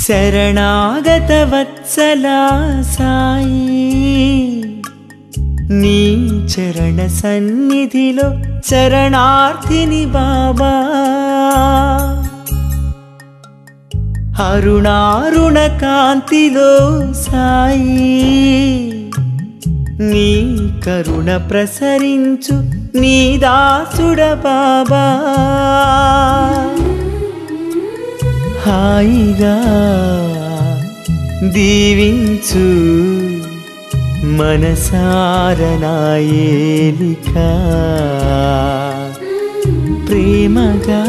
శరణాగత వత్సలా సాయి నీ చరణ సన్నిధిలో శరణార్థిని బాబా అరుణారుణ కాంతిలో సాయి నీ కరుణ ప్రసరించు నీ దాసుడ బాబా హాయిగా దీవించు మనసారనాయేలిక ప్రేమగా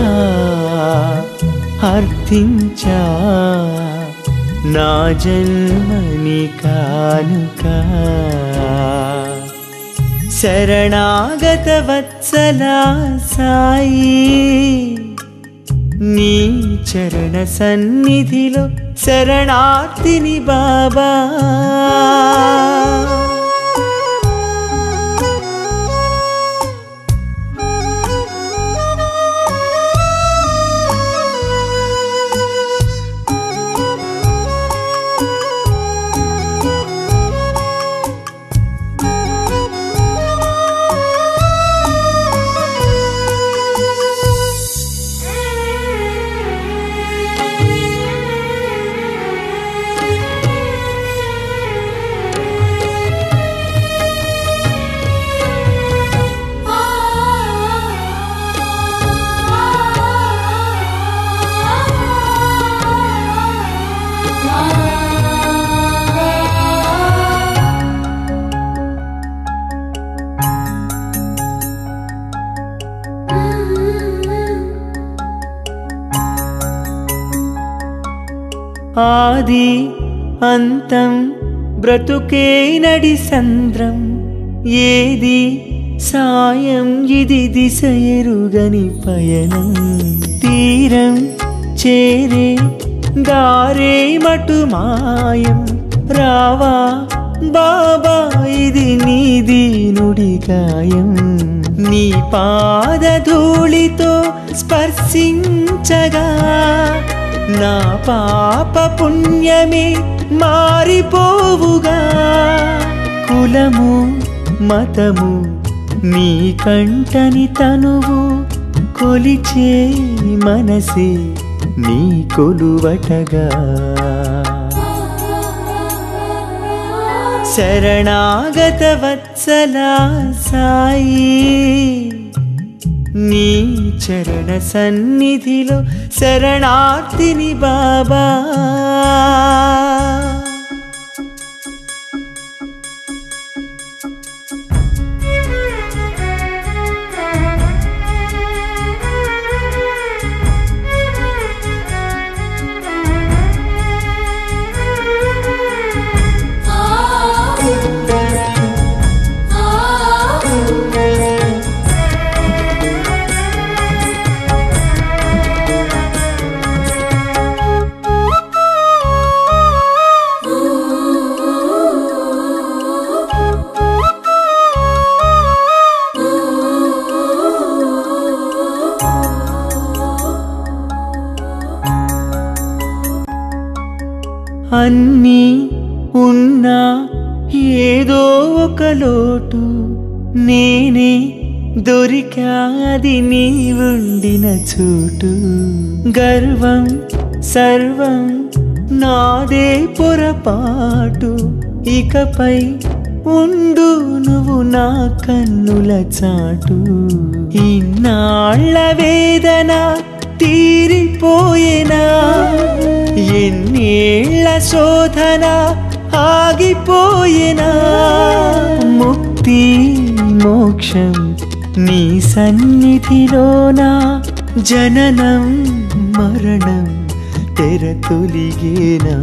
అర్థించా నా జన్మని కానుక శరణాగత వత్సలా సాయి నీ చరణ సన్నిధిలో శరణార్థిని బాబా ఆది అంతం బ్రతుకే నడి సంద్రం ఏది సాయం ఇది దిశ ఎరుగని పయనం తీరం చేరే దారే మటు మాయం రావా బాబా ఇది నీ దీనుడి గాయం నీ పాదధూళితో స్పర్శించగా నా పాప పుణ్యమే మారిపోవుగా కులము మతము నీ కంటని తనువు కొలిచే మనసే నీ కొలువటగా శరణాగత వత్సలా సాయి నీ చరణ సన్నిధిలో శరణార్థిని బాబా అన్నీ ఉన్నా ఏదో ఒక లోటు నేనే దొరికాది నీ ఉండిన చోటు గర్వం సర్వం నాదే పొరపాటు ఇకపై ఉండు నువ్వు నా కన్నుల చాటు ఇన్నాళ్ళ వేదన తీరిపోయేనా ఎన్నేళ్ల శోధన ఆగిపోయేనా ముక్తి మోక్షం నీ సన్నిధిలోనా జననం మరణం తెర తొలిగేనా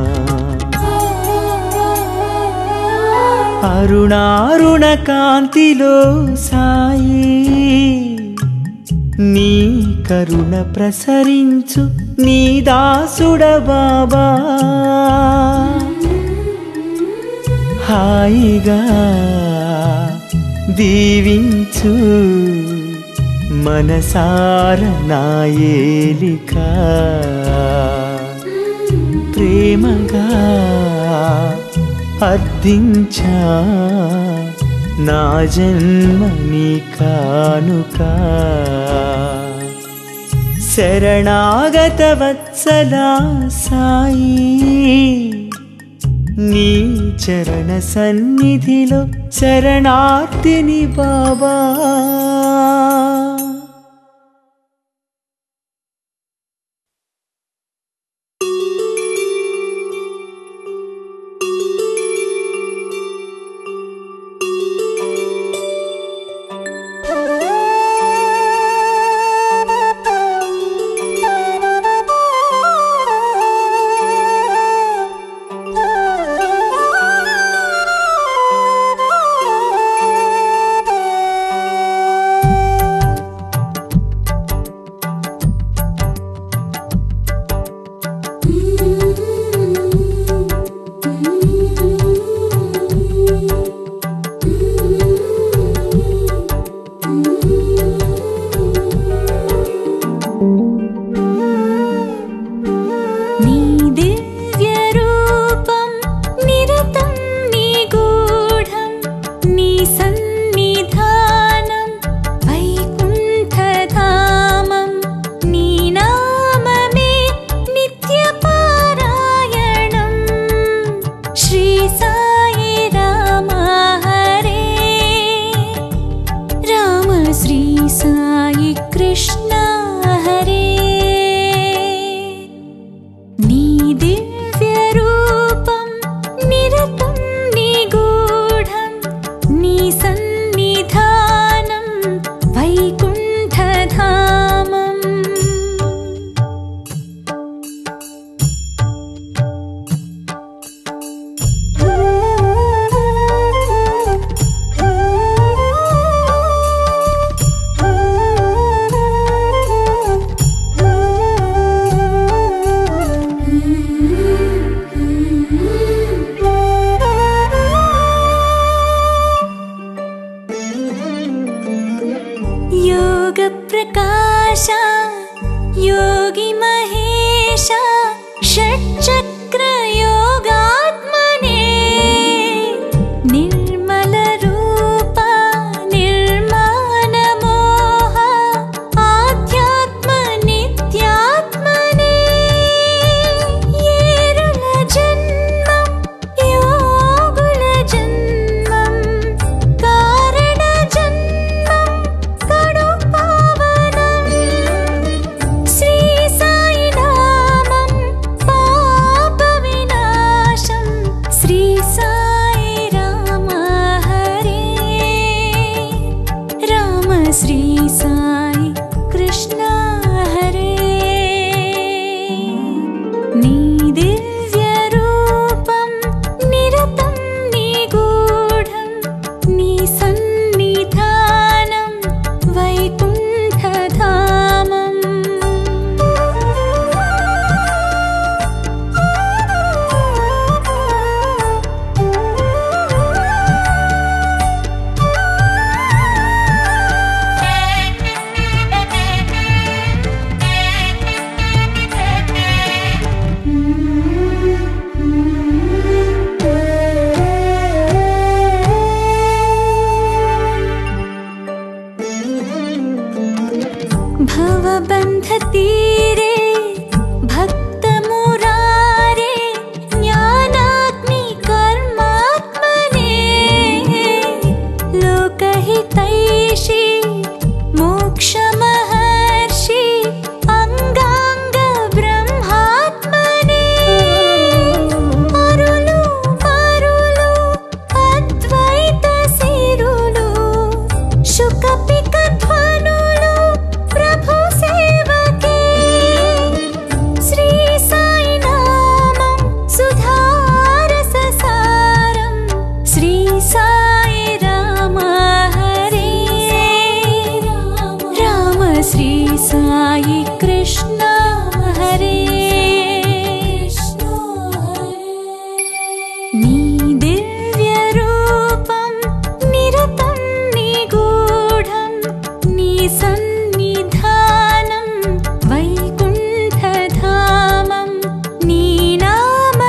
అరుణారుణ కాంతిలో సాయి నీ కరుణ ప్రసరించు నీ దాసుడ బాబా హాయిగా దీవించు మనసార నాయేలిక ప్రేమగా అర్థించా నా జన్మ నీ కానుక శరణాగత వత్సలా సాయి నీ చరణ సన్నిధిలో శరణార్థిని బాబా నీ దివ్య రూపం నిరతం నీ గూఢం నీ సన్నిధానం వైకుంఠధామం నీ నామమే నిత్య పారాయణం శ్రీ సాయి రామ హరే రామ శ్రీ సాయి కృష్ణ హరే నీ దివ్య రూపం నిరతం నీ గూఢం నీ సన్నిధానం వైకుంఠధామం योग प्रकाश योगी महेश षट्चक्र योगात्मने निर्मल रूप निर्माण मोह आध्यात्म नित्यात्मने येरुल जन्मं योगुल जन्मं कारण जन्मं कडु पावनम् श्री साई नामं पाप विनाशं श्री साई राम हरे राम श्री साई कृष्ण हरे నీ దివ్య రూపం నిరతం నీ గూఢం నీ సన్నిధానం వైకుంఠధామం भवबन्धतीरे भक्तमुरारे ज्ञानाग्नि कर्मात्मने लोकहितैषि मोक्षमहर्षि अङ्गाङ्ग ब्रह्मात्मने మరులు మరులు అద్వైత సిరులు శుకపిక ధ్వనులు ప్రభు సేవకే శ్రీ సాయి నామం సుధారస సారం శ్రీ సాయి రామ హరే రామ శ్రీ సాయి కృష్ణ హరే నీ దివ్య రూపం నిరతం నీ గూఢం నీ సన్నిధానం వైకుంఠధామం నీ నామ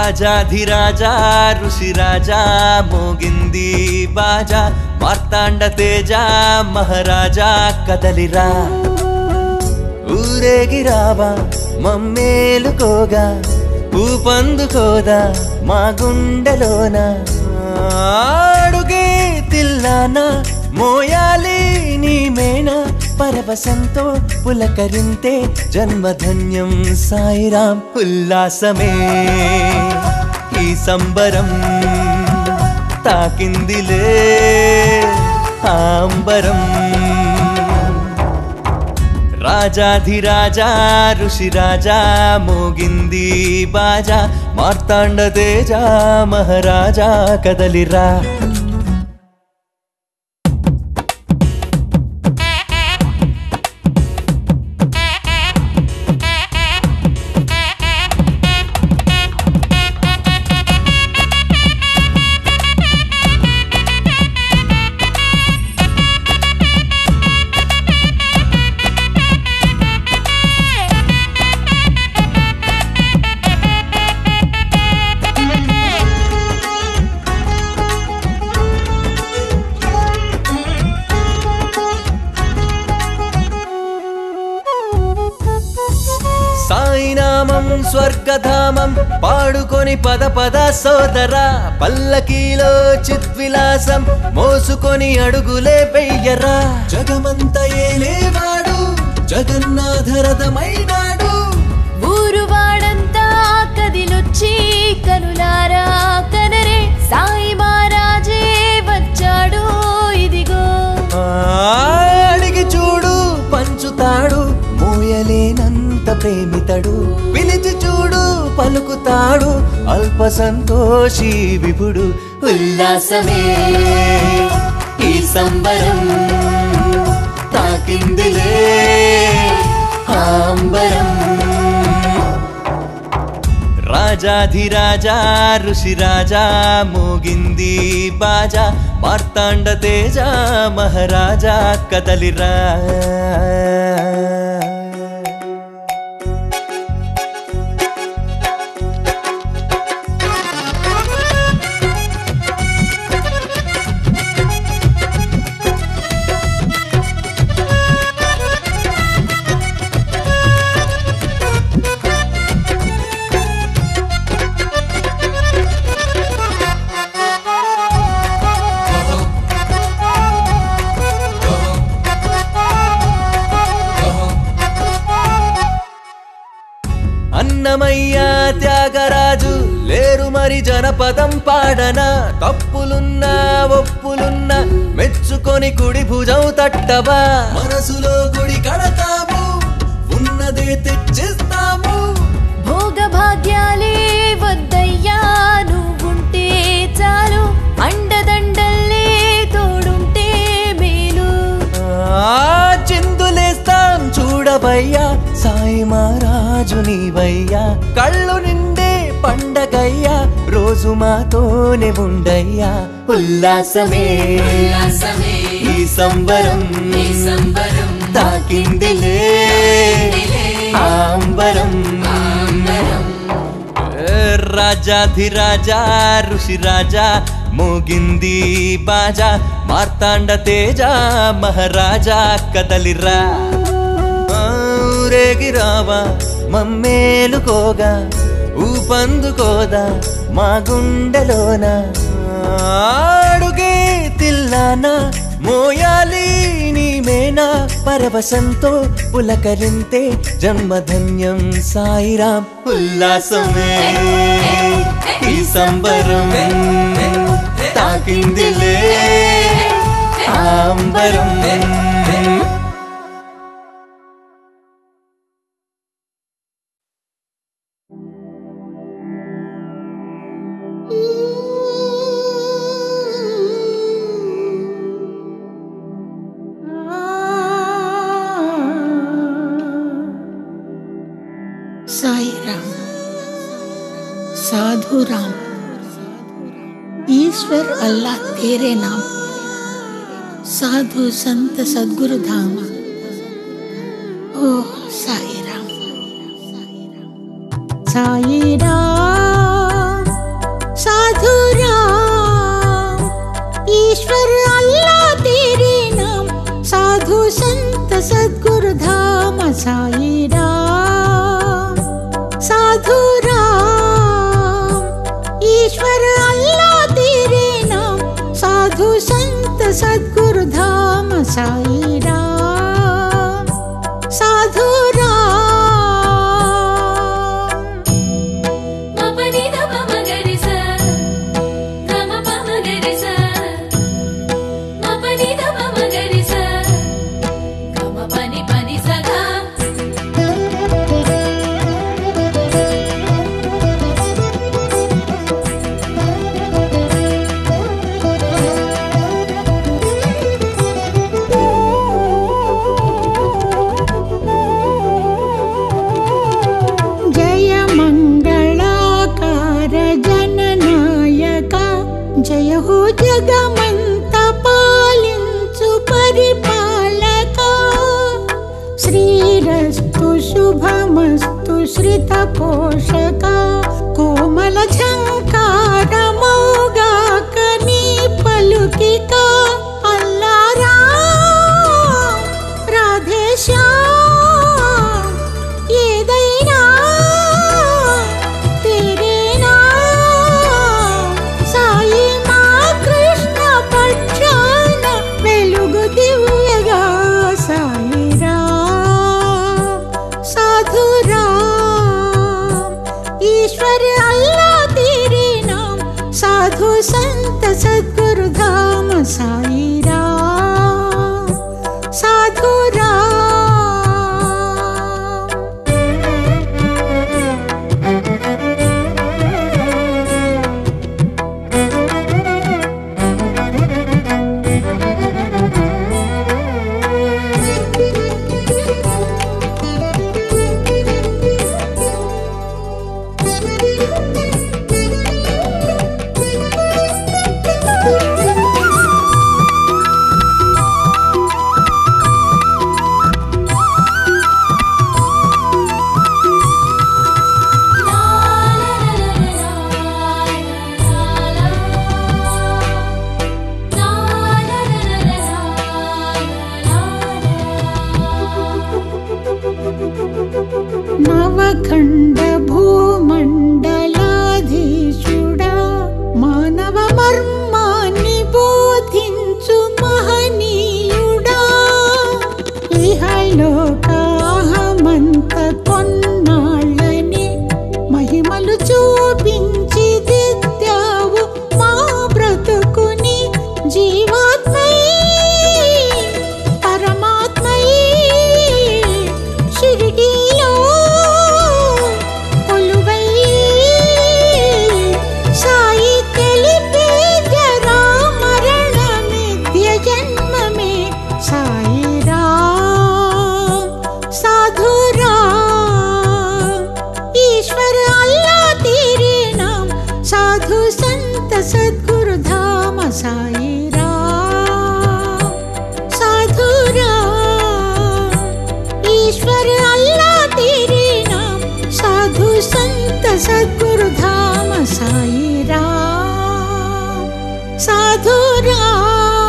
రాజాధిరాజా ఋషిరాజా మోగింది బాజా మార్తాండ తేజ మహారాజా కదలిరా ఊరేగిరావా మమ్మేలుకోగా ఊపందుకోదా మా గుండెలోన ఆడుగే తిల్లాన మోయాలి నీ మేన పరవశంతో పులకరింతే జన్మధన్యం సాయిరాం ఉల్లాసమే ఈ సంబరం తాకిందిలే ఆంబరం రాజాధిరాజా ఋషిరాజా మోగింది బాజా మార్తాండ తేజ మహారాజా కదలిరా సాయినామం స్వర్గధామం పాడుకొని పద పద సోదరా పల్లకీలో చిత్విలాసం మోసుకొని అడుగులే వెయ్యరా జగమంత ఏలేవాడు జగన్నాథరథమైనాడు ఊరు వాడంతా కదిలొచ్చి కనులారా కనరే సాయి మహారాజే వచ్చాడు ఇదిగో అడిగి చూడు పంచుతాడు మోయలేనంత ప్రేమితడు పిలిచి చూడు పలుకుతాడు అల్ప సంతోషి విపుడు ఉల్లాసమే ఈ సంబరం తాకిందిలే ఆంబరం రాజాధిరాజా ఋషిరాజా మోగింది బాజా మార్తాండ తేజ మహారాజా కదలిరా అన్నమయ్య త్యాగరాజు లేరు మరి జనపదం పాడన తప్పులున్నా ఒప్పులున్నా మెచ్చుకొని కుడి భుజం తట్టవా మనసులో గుడి కడతాము ఉన్నదే తెచ్చిస్తాము భోగ భాగ్యాలే వద్దయ్యా నువ్వుంటే చాలు అండదండల్లే తోడుంటే మేలు ఆ చిందులేస్తాం చూడవయ్యా సాయి మహారాజు నీవయ్యా కళ్ళు నిండే పండగయ్యా రోజు మాతోనే ఉండయ్యా ఉల్లాసమే ఈ సంబరం తాకిందిలే ఆంబరం రాజాధిరాజా ఋషిరాజా మోగింది బాజా మార్తాండ తేజ మహారాజా కదలిరా ఊరేగిరావా మమ్మేలుకోగా ఊపందుకోదా మా గుండెలోన ఆడుగే తిల్లానా మోయాలి నీ మేనా పరవశంతో పులకరింతే జన్మధన్యం సాయిరాం ఉల్లాసమే ఈ సంబరం తాకిందిలే ఆంబరం साई राम साधु राम ईश्वर अल्लाह तेरे नाम साधु संत सदगुरु धाम ओ साई राम साई राम सद्गुरु धाम साई राम साधु राम ईश्वर अल्लाह तेरे नाम साधु संत सद्गुरु धाम साई राम साधु राम మపని దప మగరిస గమ పమగరిస మపని దప మగరిస గమ పని పని సగా जय मङ्गलाकार जननायक जय हो जगमन्त पालिंचु परिपालक श्रीरस्तु शुभमस्तु श्रितपोषक कोमल झङ्कार मौगाकनी पलुकिका अल्लारा రాధేశ్యామ్ ఏదైనా తెరేనా సాయి మా కృష్ణ పక్షాన వెలుగు దివ్యగా సాయిరా సాధురా ईश्वर अल्लाह तेरे नाम साधु संत सद्गुरु धाम साई राम साधु राम నవఖండ భూమండలాధీశుడా మానవ మర్మాన్ని బోధించు మహనీయుడా ఇహలోకాహమంత కొన్నాళ్ళని మహిమలు చూపించి దిద్దావు మా బ్రతుకుని జీవాత్మై పరమాత్మై షిరిడీలో కొలువై సాయి తెలిపే జరా మరణ నిత్య జన్మమే సాయి రామ్ సాధు राम ईश्वर अल्लाह तेरे नाम साधु संत सद्गुरु धाम साई राम साधु राम ईश्वर अल्लाह तेरे नाम साधु संत सद्गुरु धाम साई राम साधु राम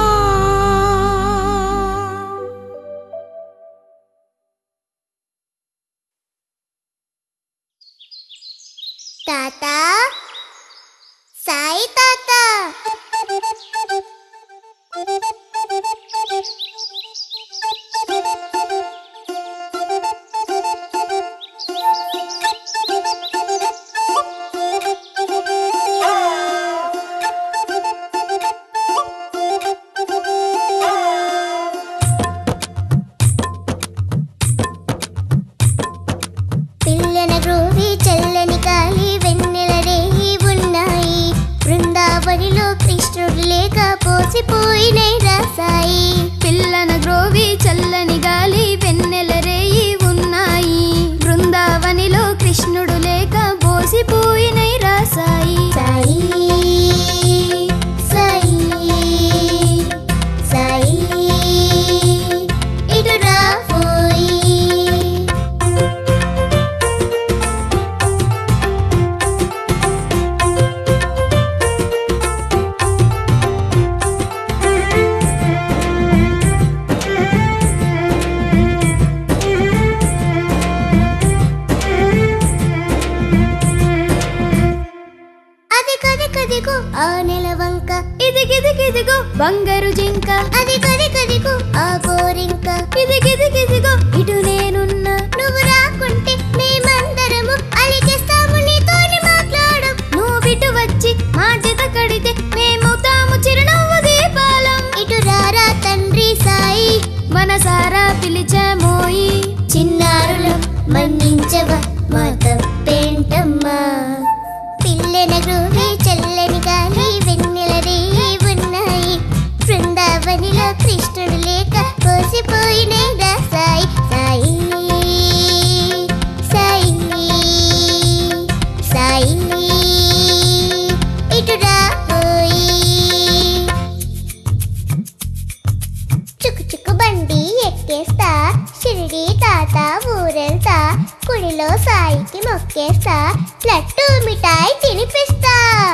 తాత సాయి తాత పిల్లన గ్రోవి చల్లని గాలి వెన్నెల రేయి ఉన్నాయి బృందావనిలో కృష్ణుడు లేక పోసిపోయిన రాసాయి పిల్లన గ్రోవి చల్లని గాలి వెన్నెల రేయి ఉన్నాయి బృందావనిలో కృష్ణుడు లేక బోసిపోయినై రాసాయి సాయి సాయి సాయి ఇటు రాబోయి ఇదిగిదిగిదిగో బంగారు జింక అది కది కదికు ఆ గోరింక ఇదిగిదిగిదిగో ఇటు నేనున్నా నువ్వు రాకుంటే మేమందరము అలికేస్తాము నీతోని మాట్లాడం నువ్విటు వచ్చి మా జత కడితే మేమవుతాము చిరునవ్వు దీపాలం ఇటు రారా తండ్రి సాయి మనసారా పిలిచామోయి చిన్నారులం మన్నించవా మా తప్పేంటమ్మా పిల్లన గ్రూవి చల్లని గాలి వెన్నెల రేయి ఉన్నాయి బృందావనిలో కృష్ణుడు లేక కోసిపోయినాయి రా సాయి సాయి సాయి సాయి ఇటు రాబోయి చుక్కు చుక్కు బండి ఎక్కేస్తా షిరిడి తాత ఊరెళ్తా కుడిలో సాయికి మొక్కేస్తా లడ్డు మిఠాయి తినిపిస్తా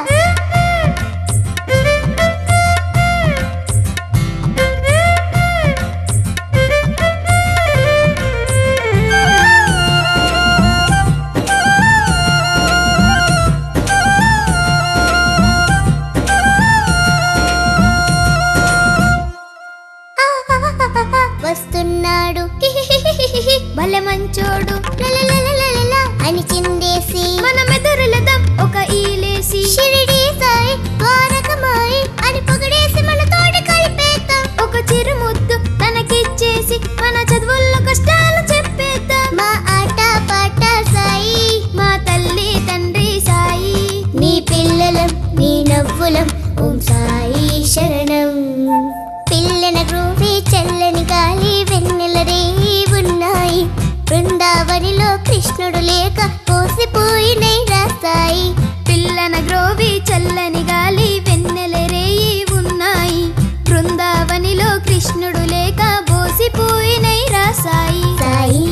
వస్తున్నాడు భలే మంచోడు లలలలలలల అని చిందేసి మన మెదరులదం ఒక ఈలేసి షిరిడి సాయి ద్వారకమాయి అని పొగడేసి మన తోటి కలిపేద్దాం ఒక చిరుముద్దు తనకిచ్చేసి మన చదువుల్లో కష్టాలు చెప్పేద్దాం మా ఆట పాట సాయి మా తల్లి తండ్రి సాయి నీ పిల్లలం నీ నవ్వులం ఓం సాయి శరణం పిల్లన గ్రూవి చల్లని గాలి వెన్నెల రేయి ఉన్నాయి బృందావనిలో కృష్ణుడు లేక పోసిపోయినై రాస్తాయి పిల్లన గ్రోవి చల్లని గాలి వెన్నెల రేయి ఉన్నాయి బృందావనిలో కృష్ణుడు లేక బోసిపోయినై రాసాయి సాయి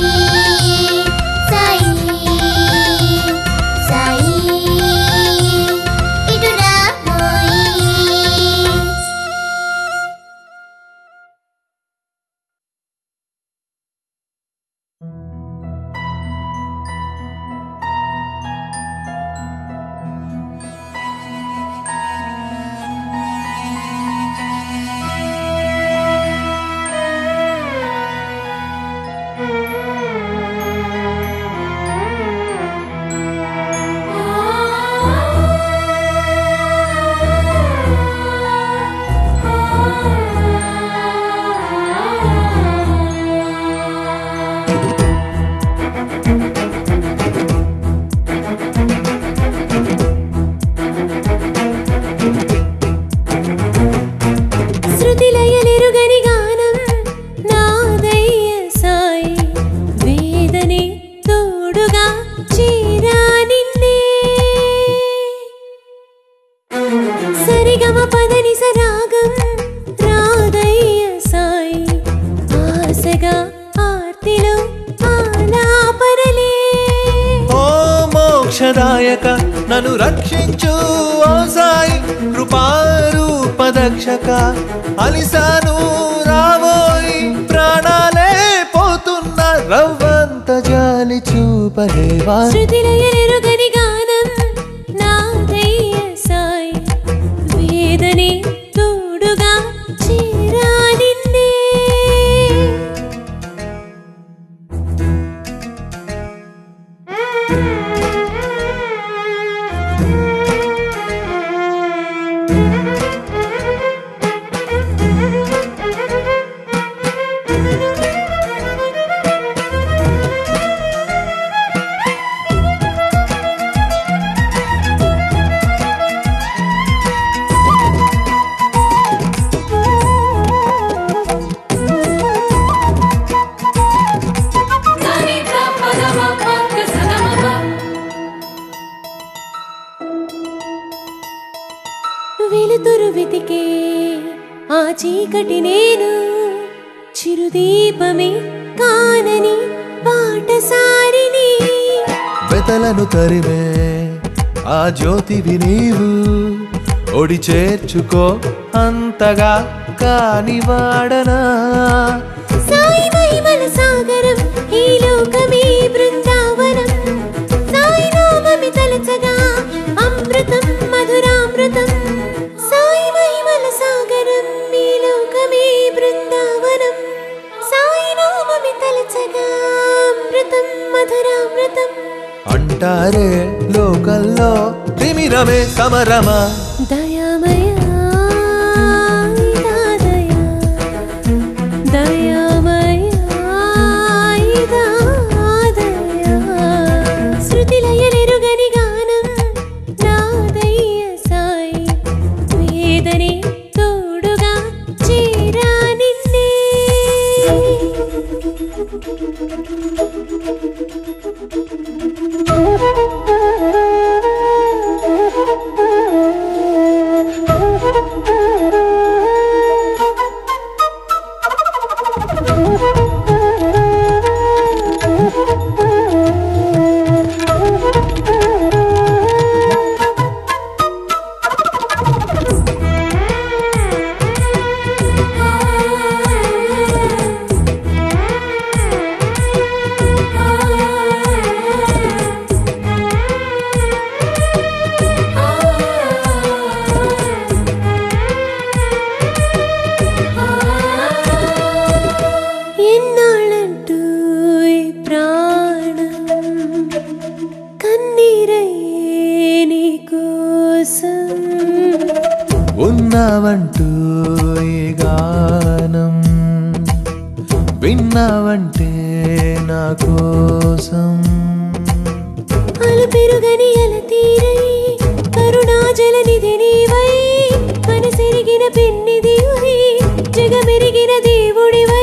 సాయి సాయి ఇటు రాబోయి శృతిలయలెరుగని గానం నాదయ్య సాయి వేదనే తోడుగా చేరా నిన్నే సరిగమ పదని సరాగం రాదయ్య సాయి ఆశగా ఆర్తిలో ఆలాపనలే ఓ మోక్షదాయక నన్ను రక్షించు ఓ సాయి కృపారూపదక్షక అలిసాను రాబోయి ప్రాణాలే పోతున్న రవ్వంత జాలి చూపలేవా శృతిలయలెరుగని గానం నాదయ్య సాయి వేదనే తోడుగా చేరా నిన్నే సరిత పదమ పక్క సగమప వెలుతురు వెతికే ఆ చీకటి నేను చిరుదీపమే కానని బాటసారిని వెతలను తరిమే ఆ జ్యోతివి నీవు ఒడి చేర్చుకో అంతగా కాని వాడనా సాయి మహిమల సాగరం ఈ లోకమే బృందావనం సాయి నామమి తలచగా అమృతం మధురామృతం సాయి మహిమ అంటారే లోకల్లో తిమిరమే సమరమా దయామయా ఇదా దయా దయామయా ఇదా దయా శృతిలయలెరుగని గానం నాదయ్య సాయి వేదనే తోడుగా చేరా నిన్నే ఎన్నాళ్ళంటూ ఈ ప్రాణం కన్నీరయ్యే నీ కోసం ఉన్నావంటూ ఈ గానం విన్నావంటే నా కోసం అలు పెరుగని అల తీరై కరుణా జలనిధి నీవై మనసెరిగిన పెన్నిదివై జగమెరిగిన దేవుడివై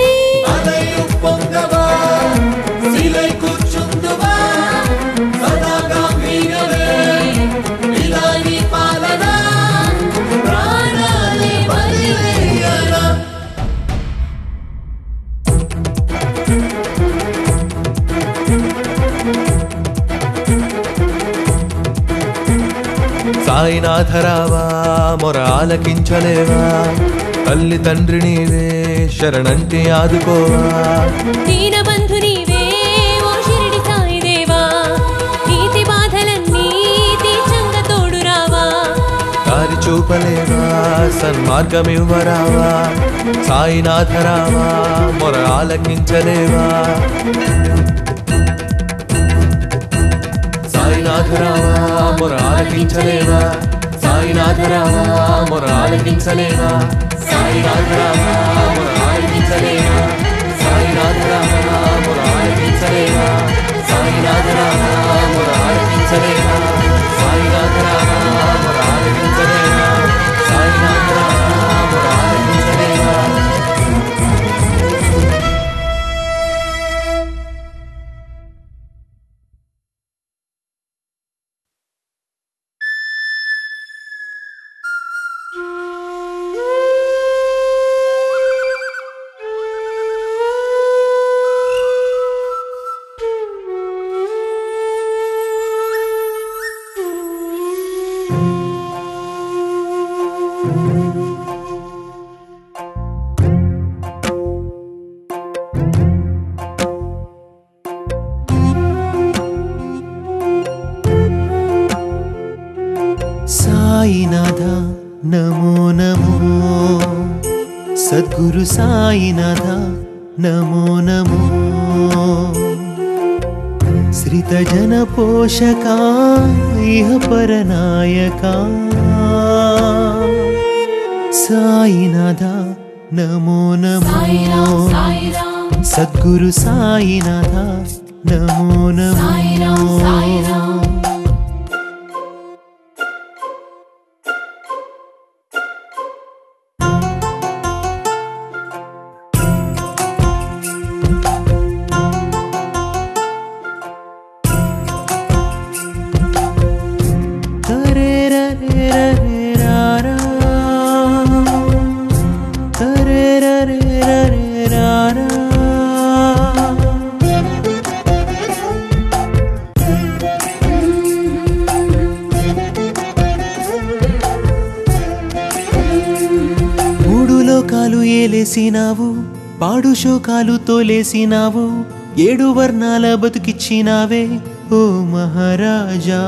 సాయినాథరావా మొర ఆలకించలేవా తల్లి తండ్రి నీవే శరణంటే ఆదుకోవా దీనబంధు నీవే ఓ షిరిడి సాయి దేవా నీతి బాధలన్నీ తీర్చంగ తోడు రావా దారి చూపలేవా సన్మార్గమివ్వరావా సాయినాథరావా మొర ఆలకించలేవా సాయినాథరావా మొర ఆలకించలేవా సాయినాథరావా మొర ఆలకించలేవా సాయినాథరావా మొర ఆలకించలేవా సాయినాథరావా మొర ఆలకించలేవా సాయినాథరావా మొర ఆలకించలేవా సాయినాథరావా మొర ఆలకించలేవా సాయినాథరావా మొర ఆలకించలేవా సాయినాథ నమో నమో సద్గురు సాయినాథ నమో నమో శ్రిత జన పోషక ఇహ పరనాయక సాయినాథ నమో నమో సాయిరాం సాయిరాం సద్గురు సాయినాథ నమో సాయిరాం నమో సాయిరాం తరేరరేరరేరారా. తరేరరేరరేరారా. మూడు లోకాలు ఏలేసినావు పాడు శోకాలు తోలేసినావు ఏడు వర్ణాల బతుకిచ్చినావే ఓ మహారాజా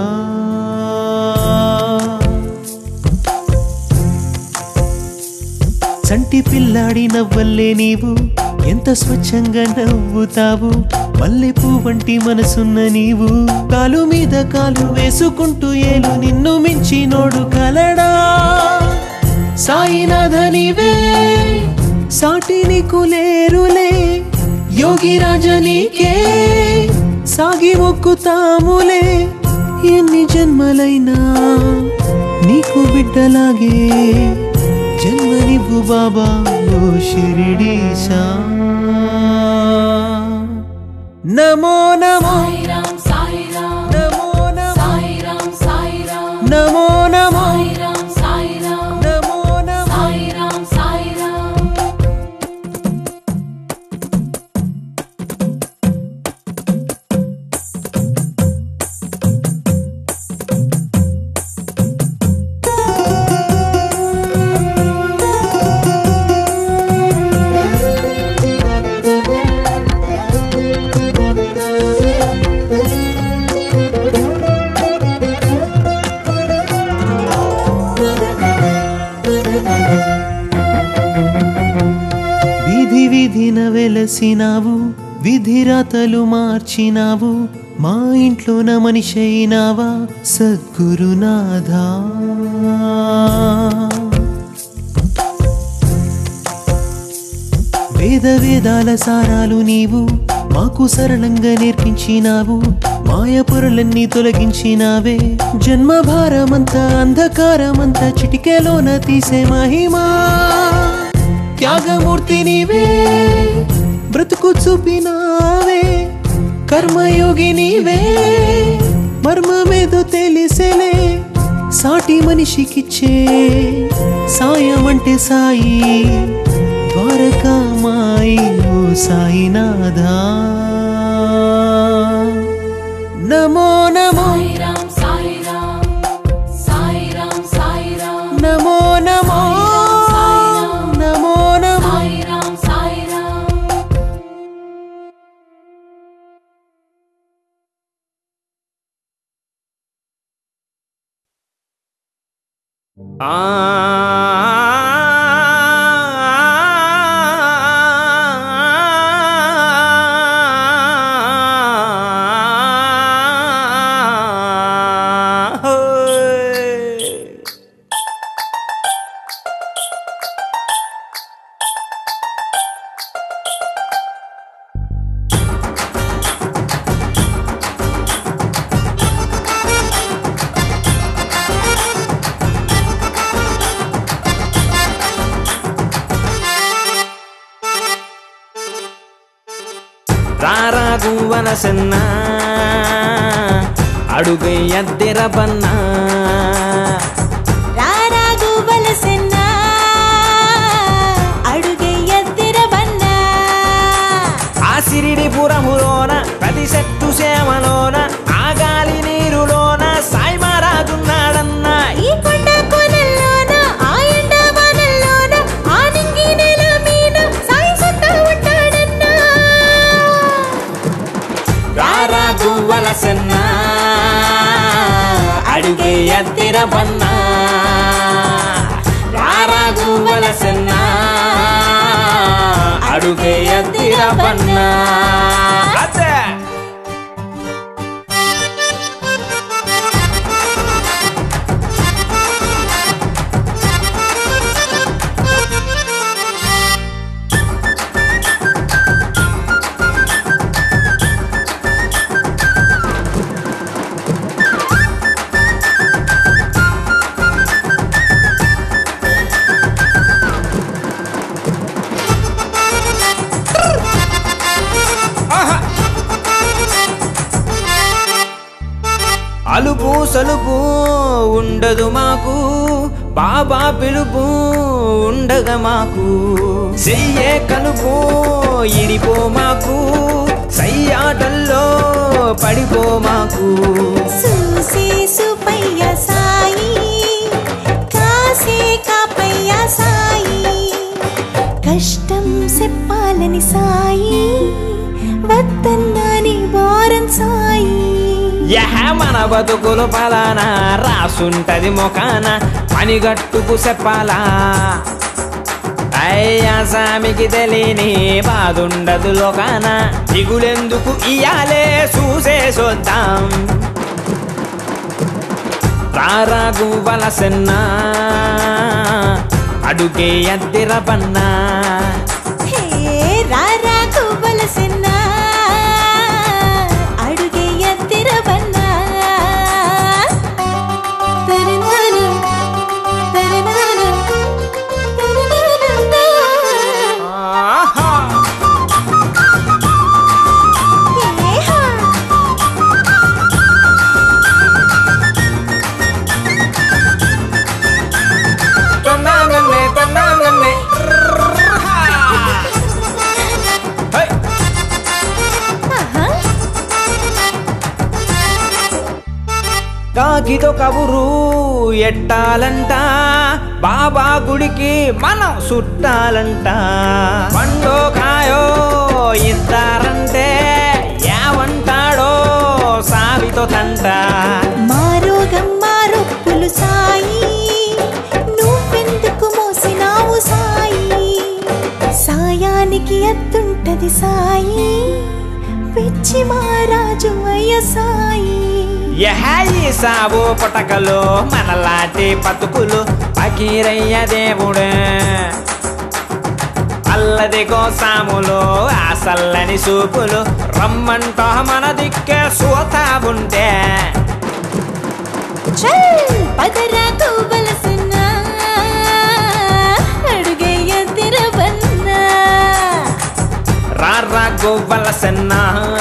చంటి పిల్లాడి నవ్వల్లే నీవు ఎంత స్వచ్ఛంగా నవ్వుతావు మల్లెపూ వంటి మనసున్న నీవు కాలు మీద కాలు వేసుకుంటూ ఏలు నిన్ను మించినోడు కలడా సాయినాథ నీవే సాటి నీకు లేరులే యోగి రాజ నీకే సాగి మొక్కుతాములే ఎన్ని జన్మలైనా నీకు బిడ్డలాగే జన్మనివ్వు బాబా ఓ షిరిడీశా నమో నమో సాయిరాం సాయిరాం నమో నమో సాయిరాం సాయిరాం నమో నమో సాయిరాం సాయిరాం నమో నమో సాయిరాం సాయిరాం విధి విధిన వెలసినావు విధిరాతలు మార్చినావు మా ఇంట్లోన మనిషి అయినావా సద్గురునాథా వేద వేదాల సారాలు నీవు మాకు సరళంగా నేర్పించినావు మాయ పొరలన్నీ తొలగించినావే జన్మ భారమంతా అంధకారమంతా చిటికెలోన తీసే మహిమా త్యాగమూర్తి నీవే బ్రతుకు చూపినావే కర్మయోగి నీవే మర్మమేదో తెలిసేలే సాటి మనిషికిచ్చే సాయం అంటే సాయి ద్వారకామాయి ఓ సాయినాథా నమో నమో సాయిరాం సాయిరాం సాయిరాం సాయిరాం నమో నమో నమో నమో సాయిరాం సాయిరాం రారాగువలసన్న అడుగై అద్దెర బన్నా రారాగువలసన్న అడుగే ఎద్దిర బన్నా ఆ సిరిడి పురములోన ప్రతి చెట్టు సేమలోన ఆ గాలి నీరులోన సాయి మారాజున్నాడన్నా ఈ కొండ కోనల్లోన ఆ ఎండ వానల్లోన ఆ నింగి నేల మీద సాయి సొంత ఉంటాడన్నా రారాగువలసన్న అడుగై అద్దెర బన్నా రారాగువలసన్న అడుగై అద్దెర బన్నా అదే అలుపు సలుపు ఉండదు మాకు బాబా పిలుపు ఉండగా మాకు చెయ్యే కలుపు ఇడిపో మాకు సయ్యాటల్లో పడిపో మాకు చూసే సుపయ్య సాయి కాసే కాపయ్య సాయి కష్టం చెప్పాలని సాయి వద్దన్నాని వారం సాయి యహ మన బతుకులు పలానా రాసుంటది మొకాన పనిగట్టుకు చెప్పాలా అయ్యా సామికి తెలియని బాధుండదు లోకాన దిగులెందుకు ఇయాలే చూసే చూద్దాం రారా గువ్వలసన్నా అడుగే ఎద్దిర పన్నా హే రారా కువలసిన అడుగే ఎత్తిరవన్నా తరినారు తరినారు తరినారు ఆహా! ఏహా తన్నానన్నే, తన్నానన్నే. హై! ఆహా కాకితో కబురు ఎట్టాలంట బాబా గుడికి మనం చుట్టాలంట పండో కాయో ఇస్తారంటే ఏమంటాడో సావితో తంట మారోగం మారొప్పులు సాయి నువ్వెందుకు మోసినావు సాయి సాయానికి ఎత్తుంటది సాయి పిచ్చి మహారాజు అయ్య సాయి యహాయి సాబు పుటకలు మనలాంటి బతుకులు పకీరయ్య దేవుడు అల్లది కోసాములు ఆసల్లని సూపులు రమ్మంటో మన దిక్కే సూతా ఉంటే చల్ పదరా కోవలసిన అడుగే ఎత్తిరవన్నా రారా గోవల సెన్న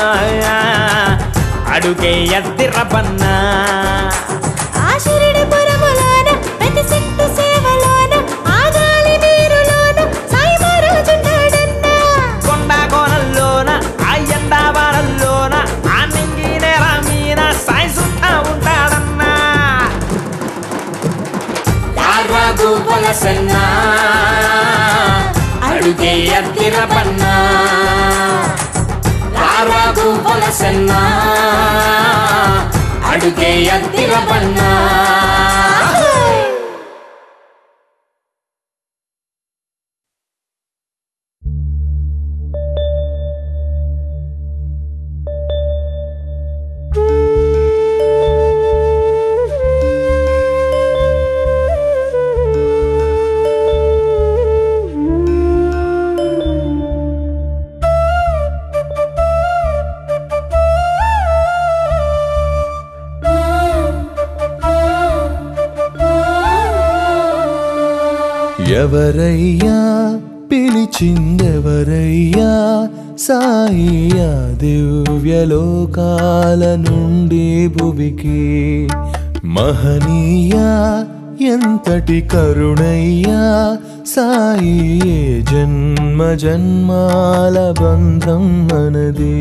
అడుగే ఎద్దిరబన్నా ఆశిరిడి పురములోన ప్రతి శక్తి సేవలోన ఆగాలి నీరులోన సాయి మహారాజున్నాడన్నా కొండ కోనల్లోన ఆ ఎండావానల్లోన ఆ నింగి నేల మీద సాయి సుట్టా ఉంటాడన్నా రారా గోపాలసన్న అడుగే ఎద్దిరబన్నా రారా గోపాలసన్న అడుగే ఎద్దిరబన్నా ఎవరయ్యా పిలిచిందెవరయ్యా సాయియా దివ్యలోకాల నుండి భువికి మహనీయా ఎంతటి కరుణయ్యా సాయి ఏ జన్మ జన్మాల బంధం మనది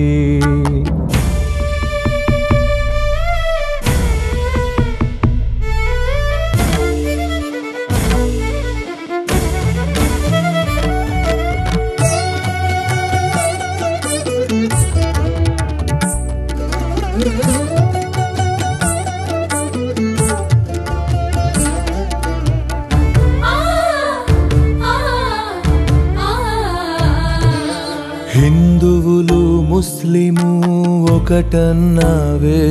హిందువులు ముస్లిము ఒకటన్నావే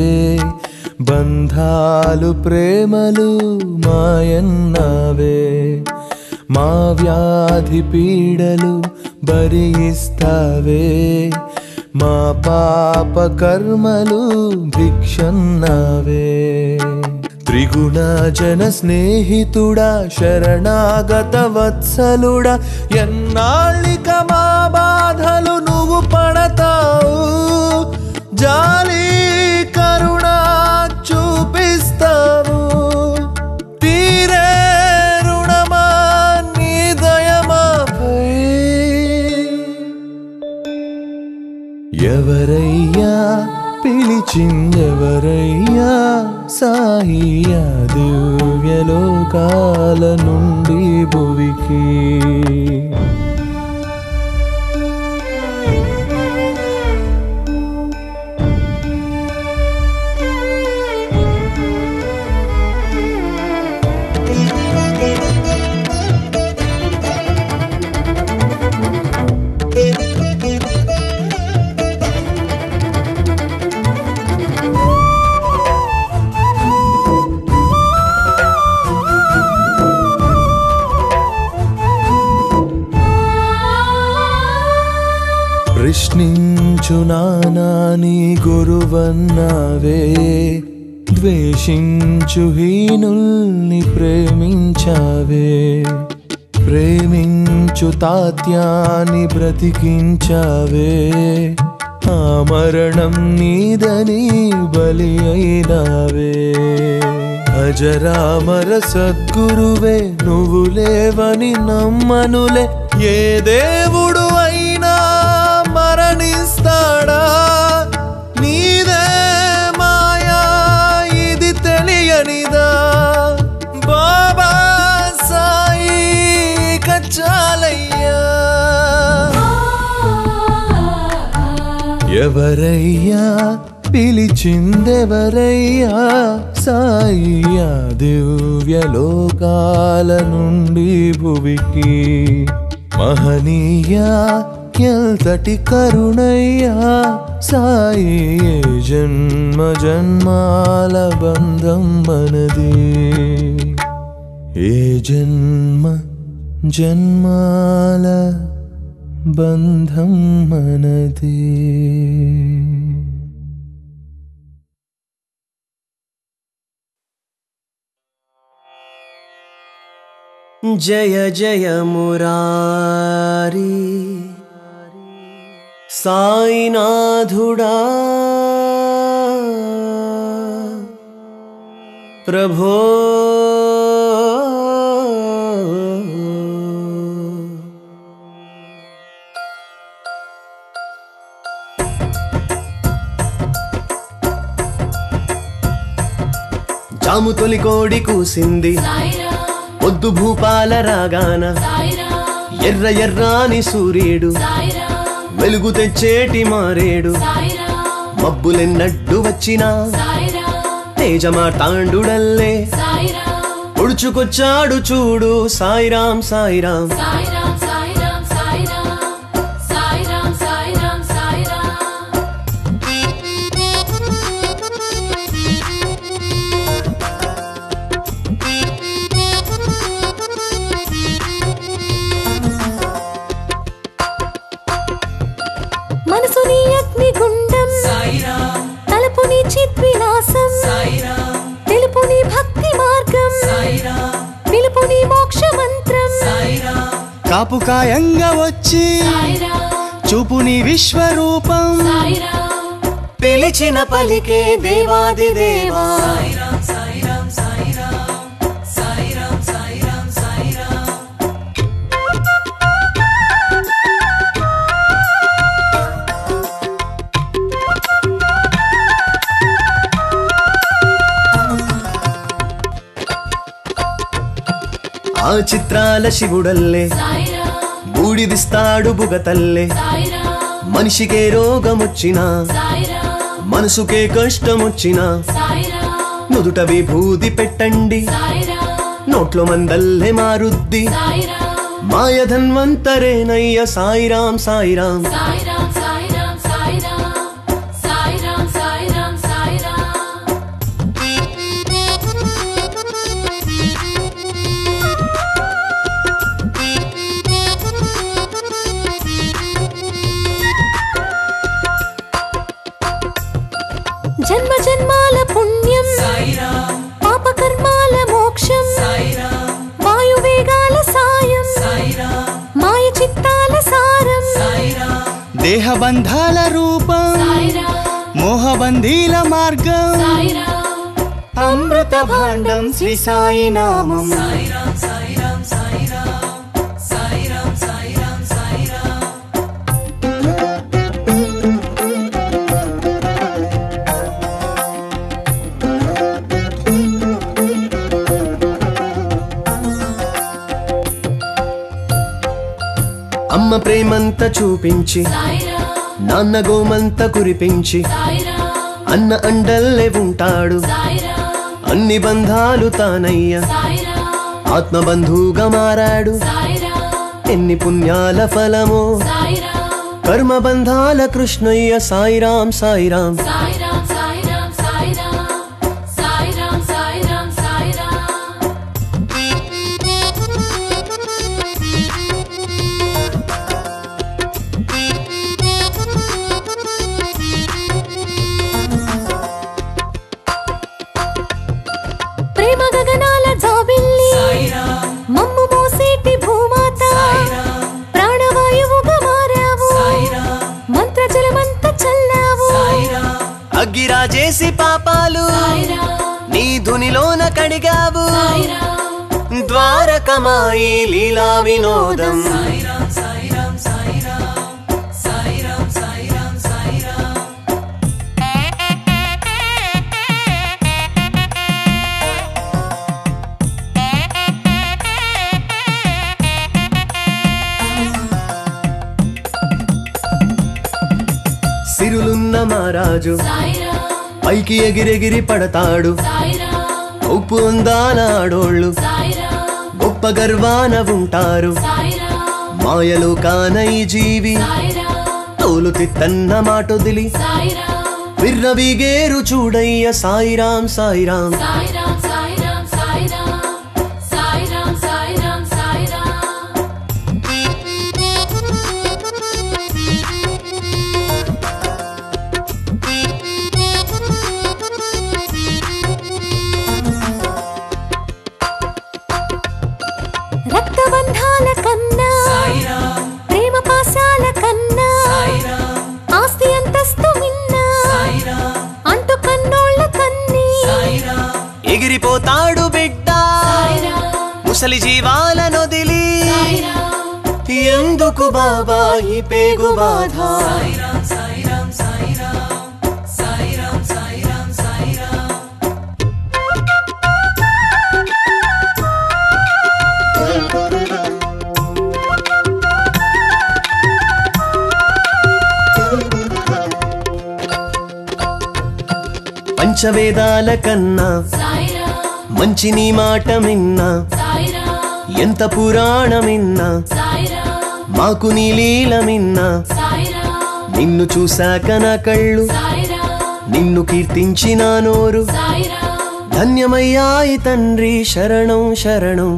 బంధాలు ప్రేమలు మాయన్నావే మా వ్యాధి పీడలు భరిస్తావే మా పాప కర్మలు భిక్షన్నావే త్రిగుణ జన స్నేహితుడా శరణాగత వత్సలుడా ఎన్నాళ్ళిక మా బాధలు నువ్వు పడతావు జాలి కరుణ చూపిస్తావు తీరే రుణమా నీ దయమాపై ఎవరయ్యా పిలిచిందెవరయ్యా సాయియా దివ్యలోకాల నుండి భువికి కన్నావే ద్వేషించు హీనుల్ని ప్రేమించావే ప్రేమించు తాత్యాన్ని బ్రతికించావే ఆ మరణం నీదని బలి అయినావే అజరామర సద్గురువే నువ్వు లేవని నమ్మనులే ఏ దేవుడు అయినా మరణిస్తాడా నీదే మాయా ఇది తెలియనిదా బాబా సాయి కచ్చాలయ్యా ఎవరయ్యా పిలిచిందెవరయ్యా సాయియా దివ్య లోకాల నుండి భువికి మహనీయ ఎంతటి కరుణయ్యా సాయి ఏ జన్మ జన్మాల బంధం మనది ఏ జన్మ జన్మాల బంధం మనది జయ జయ మురారి సాయినాథుడా ప్రభో జాము తొలి కోడి కూసింది సాయిరా పొద్దు భూపాల రాగాన సాయిరా ఎర్ర ఎర్రాని సూర్యుడు సాయిరా వెలుగు తెచ్చేటి మారేడు సాయిరా మబ్బులెన్నడ్డు వచ్చినా సాయిరా తేజమార్తాండుడల్లే సాయిరా పొడుచుకొచ్చాడు చూడు సాయిరాం సాయిరాం సాయిరాం సాయిరాం సాయిరాం సాయిరాం సాయిరాం సాయిరాం మనసుని అగ్నిగుండం తలపుని చిద్విలాసం తెలుపుని భక్తి మార్గం పిలుపుని మోక్ష మంత్రం కాపు కాయంగా వచ్చి సాయిరాం చూపుని విశ్వరూపం సాయిరాం పిలిచిన పలికే దేవాది దేవా ఆ చిత్రాల శివుడల్లే సాయిరాం బూడిదిస్తాడు బుగతల్లే సాయిరాం మనిషికే రోగమొచ్చినా సాయిరాం మనసుకే కష్టమొచ్చినా సాయిరాం నుదుట విభూది పెట్టండి సాయిరాం నోట్లో మందల్లే మారుద్ది సాయిరాం మాయధన్వంతరేనయ్య సాయిరాం సాయిరాం సాయిరాం సాయిరాం సాయిరాం సాయిరాం సాయిరాం సాయిరాం జన్మ జన్మాల పుణ్యం పాప కర్మాల మోక్షం వాయువేగాల సాయం మాయ చిత్తాల సారం దేహబంధాల రూపం సాయిరాం మోహబందీల మార్గం సాయిరాం అమృత భాండం శ్రీ సాయి నామం అమ్మ ప్రేమంత చూపించి సాయిరాం నాన్న గోమంత కురిపించి సాయిరాం అన్న అండల్లే ఉంటాడు సాయిరాం అన్ని బంధాలు తానయ్య సాయిరాం ఆత్మబంధువుగా మారాడు సాయిరాం ఎన్ని పుణ్యాల ఫలమో సాయిరాం కర్మ బంధాల కృష్ణయ్య సాయిరాం సాయిరాం సాయిరాం సాయిరాం సాయిరాం సాయిరాం సాయిరాం సాయిరాం పాపాలు నీ ధునిలోన కడిగావు ద్వారకమాయి లీలా వినోదం సిరులున్న మహారాజు పైకి ఎగిరెగిరి పడతాడు ఉప్పు ఉందాన ఆడోళ్ళు గొప్ప గర్వాన ఉంటారు మాయలు కాన ఈ జీవి తోలు తిత్తన్న మాటొదిలి విర్రవిగేరు చూడయ్య సాయిరాం సాయిరాం రక్తబంధాల కన్నా ప్రేమ పాశాల కన్నా ఆస్తి అంతస్తు మిన్నా అంటూ కన్నోళ్ళ కన్నీ ఎగిరిపోతాడు బిడ్డ ముసలి జీవాల నొదిలి ఎందుకు బాబా ఈ పేగు బాధ పంచవేదాల కన్నా మంచి నీ మాట మిన్నా ఎంత పురాణమిన్నా మాకు నీ లీల మిన్నా నిన్ను చూశాక నా కళ్ళు నిన్ను కీర్తించిన నోరు ధన్యమయ్యాయి తండ్రి శరణం శరణం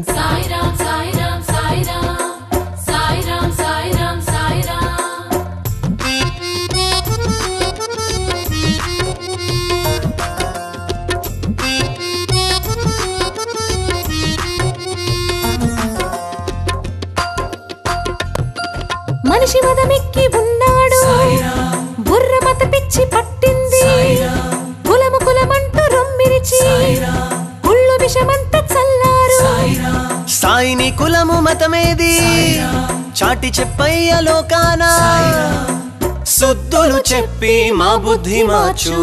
మనిషి మదమెక్కి ఉన్నాడు బుర్ర మత పిచ్చి పట్టింది కులము కులమంటూ రొమ్మిరిచి కుళ్ళు విషమంత చల్లారు సాయిని కులము మతమేది చాటి చెప్పయ్య లోకాన సుద్దులు చెప్పి మా బుద్ధి మార్చు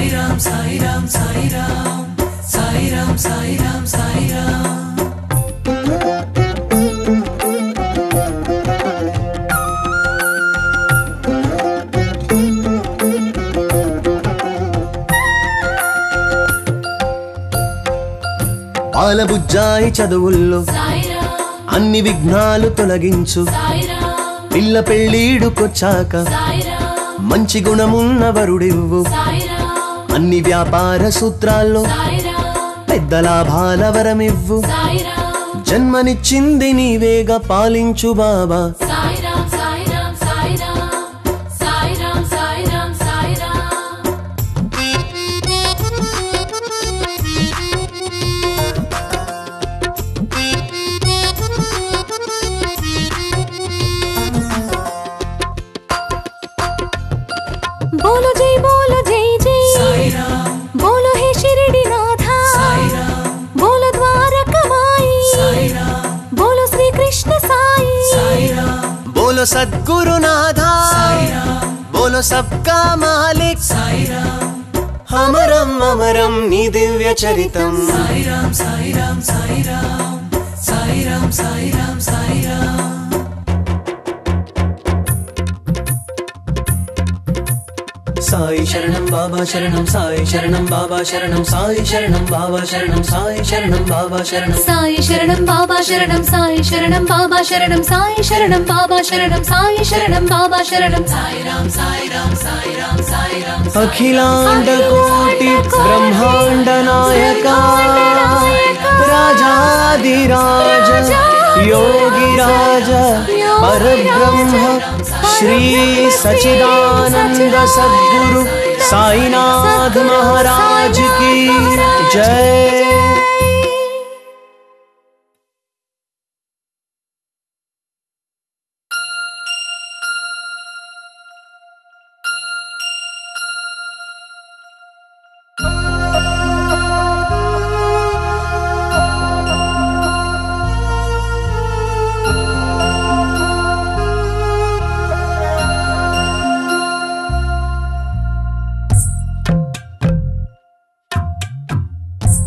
పాలబుజ్జాయి చదువుల్లో అన్ని విఘ్నాలు తొలగించు పిల్ల పెళ్ళీడుకొచ్చాక మంచి గుణమున్న వరుడివ్వు అన్ని వ్యాపార సూత్రాల్లో పెద్ద లాభాల వరమివ్వు జన్మనిచ్చింది నీవేగా పాలించు బాబా బోలో జై బోలో జై జై బోలో హే షిరిడి నాథ బోలో ద్వారకమాయి బోలో శ్రీ కృష్ణ సాయి బోలో సద్గురునాథా బోలో సబ్కా మాలిక్ అమరం అమరం నీ దివ్య చరితం సాయి శరణం బాబా శరణం సాయి శరణం బాబా శరణం సాయి శరణం బాబా శరణం సాయి శరణం బాబా శరణం సాయి శరణం బాబా శరణం సాయి శరణం బాబా శరణం సాయి శరణం బాబా శరణం సాయి శరణం బాబా శరణం సాయి రామ్ సాయి రామ్ సాయి రామ్ సాయి రామ్ అఖిలాండ కోటి బ్రహ్మాండ నాయక రాజాదిరాజ యోగిరాజ పరబ్రహ్మ శ్రీ సచిదానంద సద్గురు సాయినాథ్ మహారాజ్ की जय ఆ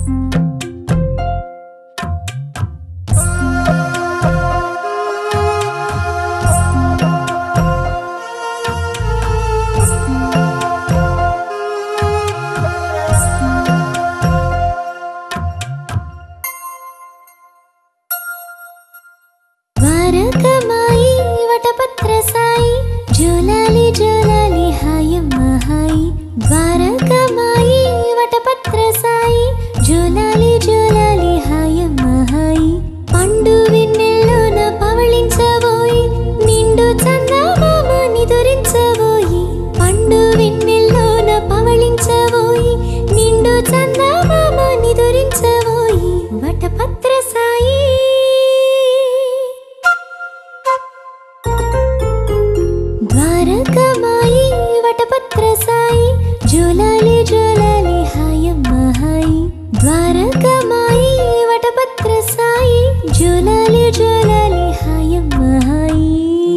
ద్వారకమాయి వటపత్ర సాయి జోలాలి జోలాలి హాయమ్మ హాయి ద్వారకమాయి వటపత్ర సాయి జోలాలి జోలాలి హాయమ్మ హాయి పండు వెన్నెల్లోన పవళించబోయి నిండు చందమామ నిదురించబోయి పండు వెన్నెల్లోన పవళించబోయి నిండు చందమామ నిదురించబోయి వటపత్ర సాయి ద్వారకమాయి వటపత్ర సాయి జోలాలి జోలాలి హాయమ్మ హాయి ద్వారకమాయి వటపత్ర సాయి జోలాలి జోలాలి హాయమ్మ హాయి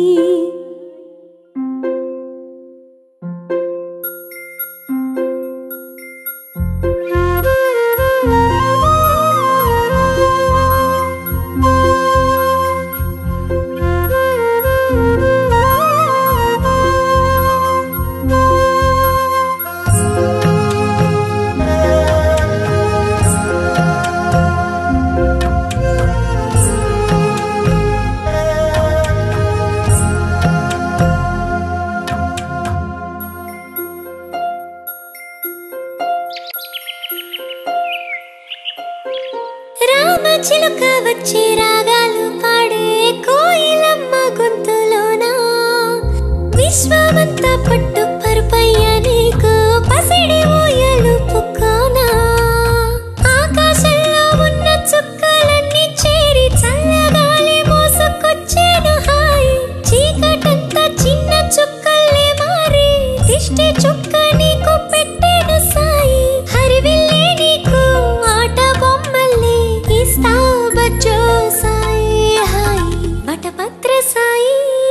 రామ చిలుక వచ్చి రాగాలు పాడే కోయిలమ్మ గొంతులోనా విశ్వమంతా పట్టు పరుపయ్య నీకు పసిడి ఊయలు పుక్కోనా ఆకాశంలో ఉన్న చుక్కలన్నీ చేరి చల్లగాలి మోసుకొచ్చేను హాయ్ చీకటంతా చిన్న చుక్కల్లే మారి దిష్టి చుక్క నీకు పెట్టేను సాయి హరివిల్లే నీకు ఆట బొమ్మల్ని ఇస్తావు బచ్చో సాయి హాయ్ వటపత్ర సాయి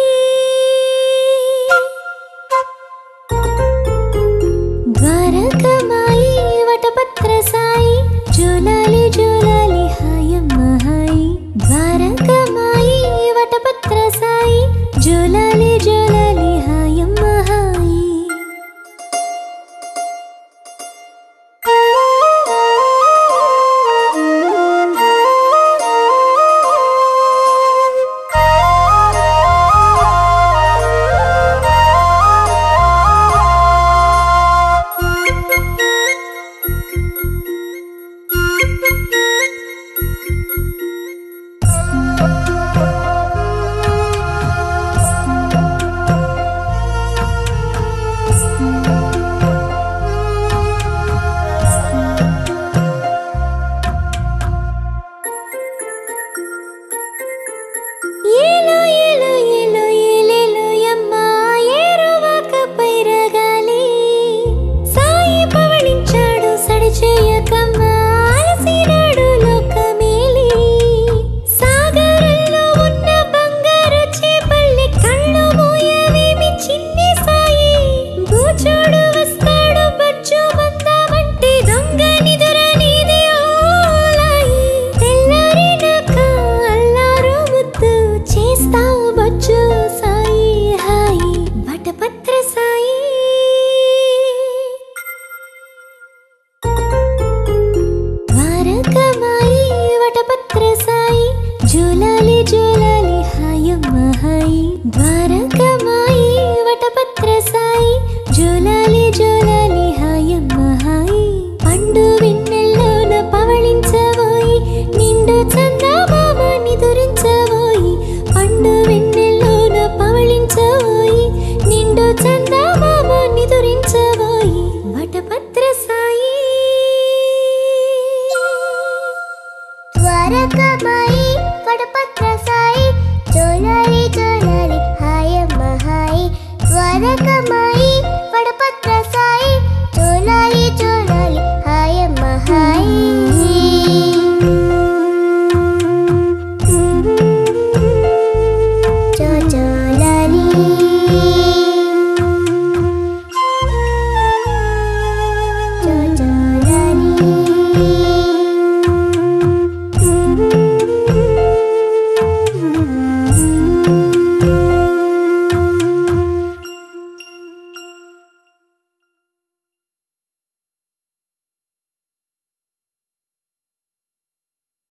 ద్వారకమాయి వటపత్ర సాయి జోలాలి జోలాలి హాయమ్మ హాయి ద్వారకమాయి వటపత్ర సాయి జోలాలి జోలాలి హాయమ్మ హాయి ఏలో ఏలో ఏలో ఏలేలో యమ్మ ఏరువాక పైరగాలి సాయి పవళించాడు సడి చేయకమ్మ అలసినాడు లోకమేలి సాగరంలో ఉన్న బంగారు చేపల్ని కళ్ళు మోయవేమి చిన్ని సాయి బూచోడు వస్తాడు బజ్జు మందామంటే దొంగ నిదుర నీది ఓలాయి తెల్లారినాక అల్లారు ముద్దు చేస్తావు బజ్జు సాయి హాయి వటపత్ర సాయి ద్వారకమాయి వటపత్ర సాయి జోలాలి జోలాలి హాయమ్మ హాయి ద్వారకమాయి వటపత్ర సాయి జోలాలి జోలాలి హాయమ్మ హాయి పండు వెన్నెల్లోన పవళించబోయి నిండు చందమామ నిదురించబోయి పండు వెన్నెల్లోన పవళించబోయి నిండు చందమామ నిదురించబోయి వటపత్ర సాయి ద్వారకమాయి